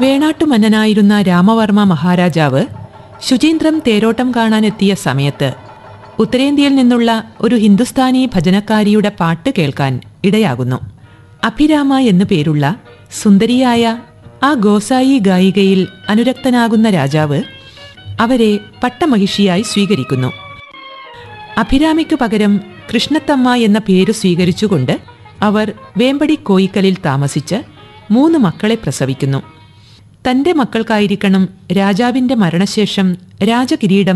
വേണാട്ടുമന്നനായിരുന്ന രാമവർമ്മ മഹാരാജാവ് ശുചീന്ദ്രം തേരോട്ടം കാണാനെത്തിയ സമയത്ത് ഉത്തരേന്ത്യയിൽ നിന്നുള്ള ഒരു ഹിന്ദുസ്ഥാനി ഭജനക്കാരിയുടെ പാട്ട് കേൾക്കാൻ ഇടയാകുന്നു അഭിരാമ എന്നു പേരുള്ള സുന്ദരിയായ ആ ഗോസായി ഗായികയിൽ അനുരക്തനാകുന്ന രാജാവ് അവരെ പട്ടമഹിഷിയായി സ്വീകരിക്കുന്നു അഭിരാമിക്കു പകരം കൃഷ്ണത്തമ്മ എന്ന പേരു സ്വീകരിച്ചുകൊണ്ട് അവർ വേമ്പടി കോയിക്കലിൽ താമസിച്ച് മൂന്ന് മക്കളെ പ്രസവിക്കുന്നു തന്റെ മക്കൾക്കായിരിക്കണം രാജാവിന്റെ മരണശേഷം രാജകിരീടം